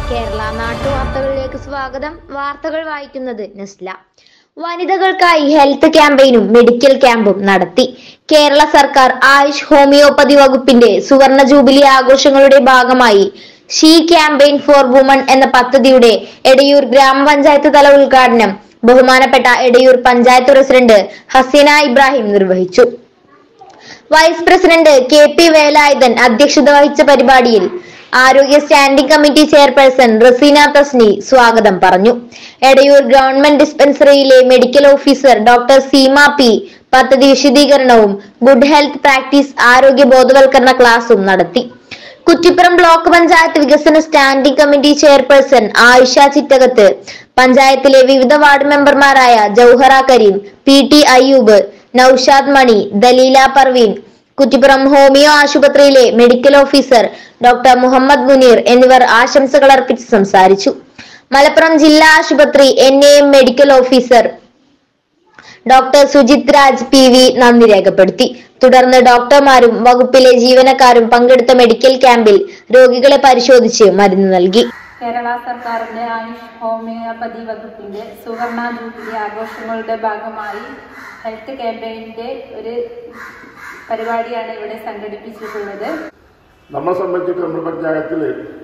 കേരള നാട്ടുവാർത്തകളിലേക്ക് സ്വാഗതം വാർത്തകൾ വായിക്കുന്നത് നസ്ല വനിതകൾക്കായി ഹെൽത്ത് ക്യാമ്പയിനും മെഡിക്കൽ ക്യാമ്പും നടത്തി കേരള സർക്കാർ ആയുഷ് ഹോമിയോപ്പതി വകുപ്പിന്റെ സുവർണ ജൂബിലി ആഘോഷങ്ങളുടെ ഭാഗമായി ഷീ ക്യാമ്പയിൻ ഫോർ വുമൺ എന്ന പദ്ധതിയുടെ എടയൂർ ഗ്രാമപഞ്ചായത്ത് തല ഉദ്ഘാടനം ബഹുമാനപ്പെട്ട എടയൂർ പഞ്ചായത്ത് പ്രസിഡന്റ് ഹസീന ഇബ്രാഹിം നിർവഹിച്ചു vice president K P Velayudhan അധ്യക്ഷത വഹിച്ച പരിപാടിയിൽ ആരോഗ്യ standing committee chairperson Raseena Tasni സ്വാഗതം പറഞ്ഞു എടയൂർ ഗവൺമെന്റ് ഡിസ്പെൻസറിയിലെ medical officer doctor Seema P പദ്ധതി വിശദീകരണവും ഗുഡ് ഹെൽത്ത് പ്രാക്ടീസ് ആരോഗ്യ ബോധവൽക്കരണ ക്ലാസും നടത്തി കുറ്റിപ്പുറം ബ്ലോക്ക് പഞ്ചായത്ത് വികസന standing committee chairperson Ayisha Chittakath പഞ്ചായത്തിലെ വിവിധ വാർഡ് മെമ്പർമാരായ Jouhara Kareem P T Ayyoob Noushad Mani Daleela Parveen Kuttippuram homeo ആശുപത്രിയിലെ medical officer doctor Muhammad Muneer എന്നിവർ ആശംസകൾ അർപ്പിച്ച് സംസാരിച്ചു മലപ്പുറം ജില്ലാ ആശുപത്രി N A M medical officer doctor Sujith Raj P V നന്ദി രേഖപ്പെടുത്തി തുടർന്ന് ഡോക്ടർമാരും വകുപ്പിലെ ജീവനക്കാരും പങ്കെടുത്ത മെഡിക്കൽ ക്യാമ്പിൽ രോഗികളെ പരിശോധിച്ച് മരുന്ന് നൽകി കേരള സർക്കാരിന്റെ ആയുഷ് ഹോമിയോപ്പതി വകുപ്പിന്റെ സുവർണ ജൂബിലി ആഘോഷങ്ങളുടെ ഭാഗമായി ഹെൽത്ത് ക്യാമ്പയിന്റെ ഒരു പരിപാടിയാണ് ഇവിടെ സംഘടിപ്പിച്ചിട്ടുള്ളത് നമ്മളെ സംബന്ധിച്ച് നമ്മുടെ പഞ്ചായത്തിൽ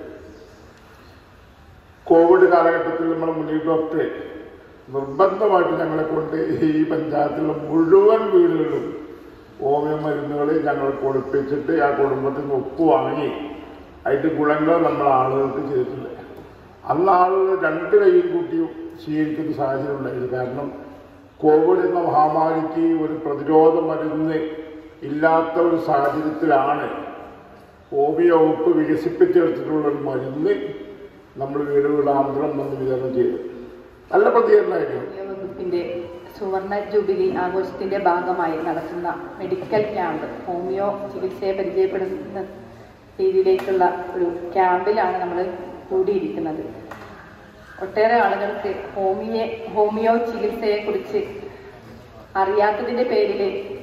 കോവിഡ് കാലഘട്ടത്തിൽ നമ്മൾ മുന്നിട്ടൊക്കെ നിർബന്ധമായിട്ട് ഞങ്ങളെ കൊണ്ട് ഈ പഞ്ചായത്തിലെ മുഴുവൻ വീടുകളിലും ഹോമിയോ മരുന്നുകൾ ഞങ്ങൾ കൊടുപ്പിച്ചിട്ട് ആ കുടുംബത്തിൽ നിന്ന് ഒപ്പ് വാങ്ങി അതിൻ്റെ ഗുണങ്ങൾ നമ്മൾ ആളുകൾക്ക് ചെയ്തിട്ടില്ല അന്ന് ആളുകൾ രണ്ട് കൈയും കൂട്ടി സ്വീകരിക്കുന്ന സാഹചര്യം ഉണ്ടായിരുന്നു കാരണം കോവിഡ് എന്ന മഹാമാരിക്ക് ഒരു പ്രതിരോധ മരുന്ന് ഇല്ലാത്ത ഒരു സാഹചര്യത്തിലാണ് ഹോമിയോ വകുപ്പ് വികസിപ്പിച്ചെടുത്തിട്ടുള്ള ഒരു മരുന്ന് നമ്മൾ വീട് വീടാന്തരം വന്ന് വിതരണം ചെയ്തു നല്ല പ്രതികരണമായിരുന്നു ഹോമിയോ വകുപ്പിന്റെ സുവർണ ജൂബിലി ആഘോഷത്തിന്റെ ഭാഗമായി നടത്തുന്ന മെഡിക്കൽ ക്യാമ്പ് ഹോമിയോ ചികിത്സയെ പരിചയപ്പെടുന്ന രീതിയിലേക്കുള്ള ഒരു ക്യാമ്പിലാണ് നമ്മൾ കൂടിയിരിക്കുന്നത് ഒട്ടേറെ ആളുകൾക്ക് ഹോമിയെ ഹോമിയോ ചികിത്സയെ കുറിച്ച് അറിയാത്തതിന്റെ പേരിൽ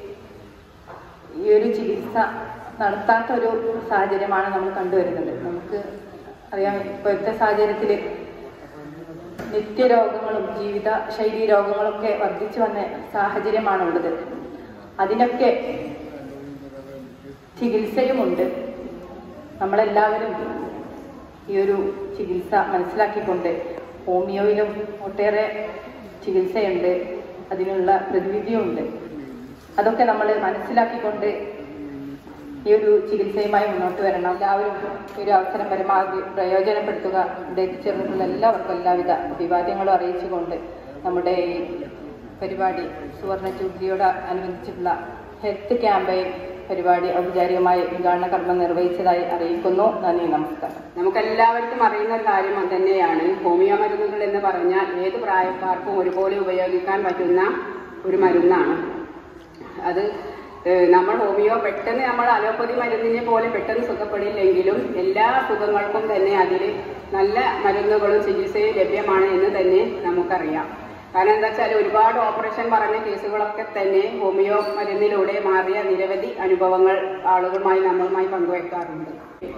ഈ ഒരു ചികിത്സ നടത്താത്ത ഒരു സാഹചര്യമാണ് നമ്മൾ കണ്ടുവരുന്നത് നമുക്ക് അറിയാം ഇപ്പോഴത്തെ സാഹചര്യത്തിൽ നിത്യരോഗങ്ങളും ജീവിത ശൈലി രോഗങ്ങളൊക്കെ വർദ്ധിച്ചു വന്ന സാഹചര്യമാണുള്ളത് അതിനൊക്കെ ചികിത്സയുമുണ്ട് നമ്മളെല്ലാവരും ഈ ഒരു ചികിത്സ മനസ്സിലാക്കിക്കൊണ്ട് ഹോമിയോയിലും ഒട്ടേറെ ചികിത്സയുണ്ട് അതിനുള്ള പ്രതിവിധിയുണ്ട് അതൊക്കെ നമ്മൾ മനസ്സിലാക്കിക്കൊണ്ട് ഈ ഒരു ചികിത്സയുമായി മുന്നോട്ട് വരണം എല്ലാവരും ഈ ഒരു അവസരം പരമാവധി പ്രയോജനപ്പെടുത്തുക ഇവിടെ എത്തിച്ചേർന്നിട്ടുള്ള എല്ലാവർക്കും എല്ലാവിധ അഭിവാദ്യങ്ങളും അറിയിച്ചുകൊണ്ട് നമ്മുടെ ഈ പരിപാടി സുവർണ ജൂബിലിയോട് അനുബന്ധിച്ചിട്ടുള്ള ഹെൽത്ത് ക്യാമ്പയിൻ പരിപാടി ഔപചാരികമായി ഉദ്ഘാടന കർമ്മം നിർവഹിച്ചതായി അറിയിക്കുന്നു നന്ദി നമസ്കാരം നമുക്കെല്ലാവർക്കും അറിയുന്ന ഒരു കാര്യം അത് തന്നെയാണ് ഹോമിയോ മരുന്നുകൾ എന്ന് പറഞ്ഞാൽ ഏത് പ്രായക്കാർക്കും ഒരുപോലെ ഉപയോഗിക്കാൻ പറ്റുന്ന ഒരു മരുന്നാണ് അത് ഏഹ്, നമ്മൾ ഹോമിയോ പെട്ടെന്ന് നമ്മൾ അലോപ്പതി മരുന്നിനെ പോലെ പെട്ടെന്ന് സുഖപ്പെടില്ലെങ്കിലും എല്ലാ സുഖങ്ങൾക്കും തന്നെ അതിൽ നല്ല മരുന്നുകളും ചികിത്സയും ലഭ്യമാണ് എന്ന് തന്നെ നമുക്കറിയാം കാരണം എന്താ വെച്ചാൽ ഒരുപാട് ഓപ്പറേഷൻ പറഞ്ഞ കേസുകളൊക്കെ തന്നെ ഹോമിയോ മരുന്നിലൂടെ മാറിയ നിരവധി അനുഭവങ്ങൾ ആളുകളുമായി നമ്മളുമായി പങ്കുവെക്കാറുണ്ട്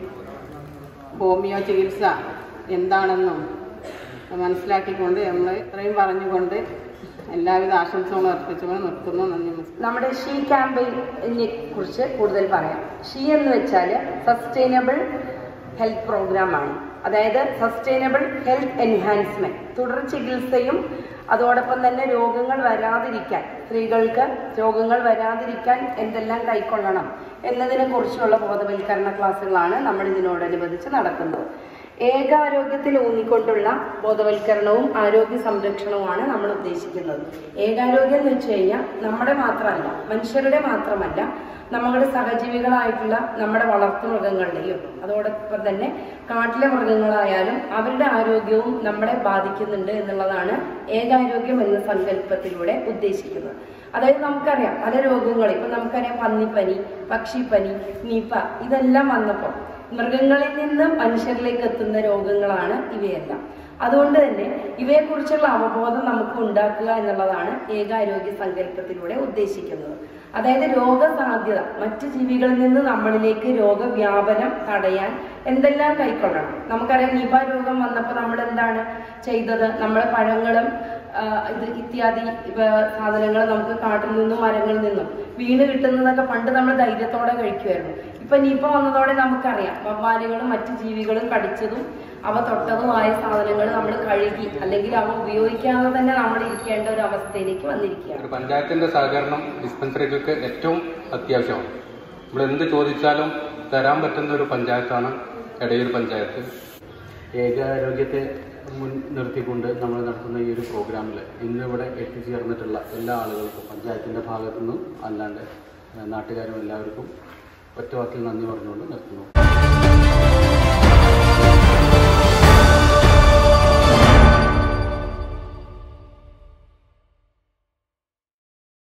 ഹോമിയോ ചികിത്സ എന്താണെന്നും മനസ്സിലാക്കിക്കൊണ്ട് നമ്മൾ ഇത്രയും പറഞ്ഞുകൊണ്ട് എല്ലാവിധ ആശംസകളും അർപ്പിച്ചുകൊണ്ട് നിർത്തുന്നു നന്ദി നമസ്കാരം നമ്മുടെ ഷീ ക്യാമ്പയിനെ കുറിച്ച് കൂടുതൽ പറയാം ഷീ എന്ന് വെച്ചാൽ സസ്റ്റൈനബിൾ ഹെൽത്ത് പ്രോഗ്രാമാണ് അതായത് സസ്റ്റൈനബിൾ ഹെൽത്ത് എൻഹാൻസ്മെന്റ് തുടർ ചികിത്സയും അതോടൊപ്പം തന്നെ രോഗങ്ങൾ വരാതിരിക്കാൻ സ്ത്രീകൾക്ക് രോഗങ്ങൾ വരാതിരിക്കാൻ എന്തെല്ലാം കൈക്കൊള്ളണം എന്നതിനെ കുറിച്ചുള്ള ബോധവൽക്കരണ ക്ലാസ്സുകളാണ് നമ്മൾ ഇതിനോടനുബന്ധിച്ച് നടക്കുന്നത് ഏകാരോഗ്യത്തിൽ ഊന്നിക്കൊണ്ടുള്ള ബോധവൽക്കരണവും ആരോഗ്യ സംരക്ഷണവുമാണ് നമ്മൾ ഉദ്ദേശിക്കുന്നത് ഏകാരോഗ്യം എന്ന് വെച്ച് കഴിഞ്ഞാൽ നമ്മുടെ മാത്രമല്ല മനുഷ്യരുടെ മാത്രമല്ല നമ്മുടെ സഹജീവികളായിട്ടുള്ള നമ്മുടെ വളർത്തു മൃഗങ്ങളുടെയും അതോടൊപ്പം തന്നെ കാട്ടിലെ മൃഗങ്ങളായാലും അവരുടെ ആരോഗ്യവും നമ്മളെ ബാധിക്കുന്നുണ്ട് എന്നുള്ളതാണ് ഏകാരോഗ്യം എന്ന സങ്കല്പത്തിലൂടെ ഉദ്ദേശിക്കുന്നത് അതായത് നമുക്കറിയാം പല രോഗങ്ങളും ഇപ്പൊ നമുക്കറിയാം പന്നിപ്പനി പക്ഷിപ്പനി നിപ ഇതെല്ലാം വന്നപ്പോൾ മൃഗങ്ങളിൽ നിന്ന് മനുഷ്യരിലേക്ക് എത്തുന്ന രോഗങ്ങളാണ് ഇവയെല്ലാം അതുകൊണ്ട് തന്നെ ഇവയെക്കുറിച്ചുള്ള അവബോധം നമുക്ക് ഉണ്ടാക്കുക എന്നുള്ളതാണ് ഏകാരോഗ്യ സങ്കല്പത്തിലൂടെ ഉദ്ദേശിക്കുന്നത് അതായത് രോഗസാധ്യത മറ്റു ജീവികളിൽ നിന്ന് നമ്മളിലേക്ക് രോഗവ്യാപനം തടയാൻ എന്തെല്ലാം കൈക്കൊള്ളണം നമുക്കറിയാം നിപ രോഗം വന്നപ്പോൾ നമ്മൾ എന്താണ് ചെയ്തത് നമ്മൾ പഴങ്ങളും ആ, ഇത് ഇത്യാദി സാധനങ്ങൾ നമുക്ക് കാട്ടിൽ നിന്നും മരങ്ങളിൽ നിന്നും വീണ് കിട്ടുന്നതൊക്കെ പണ്ട് നമ്മൾ ധൈര്യത്തോടെ കഴിക്കുമായിരുന്നു ഇപ്പൊ നിപ വന്നതോടെ നമുക്കറിയാം വവ്വാലുകളും മറ്റു ജീവികളും കടിച്ചതും അവ തൊട്ടതുമായ സാധനങ്ങൾ നമ്മൾ കഴുകി അല്ലെങ്കിൽ അവ ഉപയോഗിക്കാതെ തന്നെ നമ്മൾ ഇരിക്കേണ്ട ഒരു അവസ്ഥയിലേക്ക് വന്നിരിക്കുകയാണ് ഒരു പഞ്ചായത്തിന്റെ സഹകരണം ഡിസ്പെൻസറികൾക്ക് ഏറ്റവും അത്യാവശ്യമാണ് നമ്മൾ എന്ത് ചോദിച്ചാലും തരാൻ പറ്റുന്ന ഒരു പഞ്ചായത്താണ് എടയൂർ പഞ്ചായത്ത് ഏകാരോഗ്യത്തെ മുൻ നിർത്തിക്കൊണ്ട് നമ്മൾ നടത്തുന്ന ഈ ഒരു പ്രോഗ്രാമിൽ ഇന്നിവിടെ എത്തിച്ചേർന്നിട്ടുള്ള എല്ലാ ആളുകൾക്കും പഞ്ചായത്തിൻ്റെ ഭാഗത്തു നിന്നും അല്ലാണ്ട് നാട്ടുകാരും എല്ലാവർക്കും ഒറ്റ വാക്കിൽ നന്ദി പറഞ്ഞുകൊണ്ട് നിർത്തുന്നു